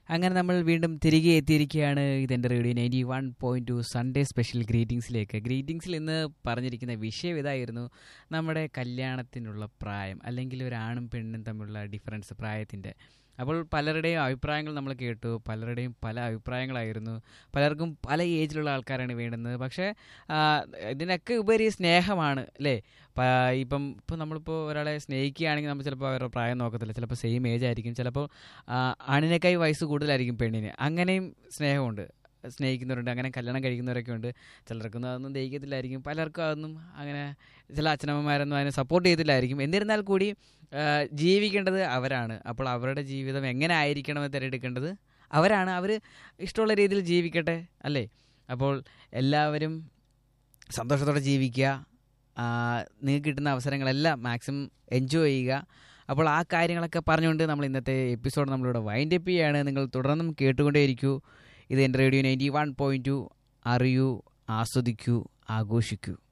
അങ്ങനെ നമ്മൾ വീണ്ടും തിരികെ എത്തിയിരിക്കുകയാണ് ഇതെൻ്റെ radio ninety one point two Sunday special ഗ്രീറ്റിംഗ്സിലേക്ക് ഗ്രീറ്റിംഗ്സിൽ ഇന്ന് പറഞ്ഞിരിക്കുന്ന വിഷയം ഇതായിരുന്നു നമ്മുടെ കല്യാണത്തിനുള്ള പ്രായം അല്ലെങ്കിൽ ഒരു ആണും പെണ്ണും തമ്മിലുള്ള ഡിഫറൻസ് പ്രായത്തിൻ്റെ അപ്പോൾ പലരുടെയും അഭിപ്രായങ്ങൾ നമ്മൾ കേട്ടു പലരുടെയും പല അഭിപ്രായങ്ങളായിരുന്നു പലർക്കും പല ഏജിലുള്ള ആൾക്കാരാണ് വേണ്ടുന്നത് പക്ഷേ ആ, ഇതിനൊക്കെ ഉപരി സ്നേഹമാണ് അല്ലേ പ- ഇപ്പം ഇപ്പം നമ്മളിപ്പോൾ ഒരാളെ സ്നേഹിക്കുകയാണെങ്കിൽ നമ്മൾ ചിലപ്പോൾ അവരുടെ പ്രായം നോക്കത്തില്ല ചിലപ്പോൾ സെയിം ഏജ് ആയിരിക്കും ചിലപ്പോൾ ആ, ആണിനേക്കായി വയസ്സ് കൂടുതലായിരിക്കും പെണ്ണിന് അങ്ങനെയും സ്നേഹമുണ്ട് സ്നേഹിക്കുന്നവരുണ്ട് അങ്ങനെ കല്യാണം കഴിക്കുന്നവരൊക്കെ ഉണ്ട് ചിലർക്കൊന്നും അതൊന്നും ദഹിക്കത്തില്ലായിരിക്കും പലർക്കും അതൊന്നും അങ്ങനെ ചില അച്ഛനമ്മമാരൊന്നും അതിനെ സപ്പോർട്ട് ചെയ്തില്ലായിരിക്കും എന്നിരുന്നാൽ കൂടി ആ, ജീവിക്കേണ്ടത് അവരാണ് അപ്പോൾ അവരുടെ ജീവിതം എങ്ങനെ ആയിരിക്കണമെന്ന് തിരഞ്ഞെടുക്കേണ്ടത് അവരാണ് അവർ ഇഷ്ടമുള്ള രീതിയിൽ ജീവിക്കട്ടെ അല്ലേ അപ്പോൾ എല്ലാവരും സന്തോഷത്തോടെ ജീവിക്കുക ആ, നിങ്ങൾക്ക് കിട്ടുന്ന അവസരങ്ങളെല്ലാം മാക്സിമം എൻജോയ് ചെയ്യുക അപ്പോൾ ആ കാര്യങ്ങളൊക്കെ പറഞ്ഞുകൊണ്ട് നമ്മൾ ഇന്നത്തെ എപ്പിസോഡ് നമ്മളിവിടെ വൈൻഡ് അപ്പ് ചെയ്യുകയാണ് നിങ്ങൾ തുടർന്നും കേട്ടുകൊണ്ടേയിരിക്കൂ ഇത് എൻ്റെ radio ninety one point two അറിയൂ ആസ്വദിക്കൂ ആഘോഷിക്കൂ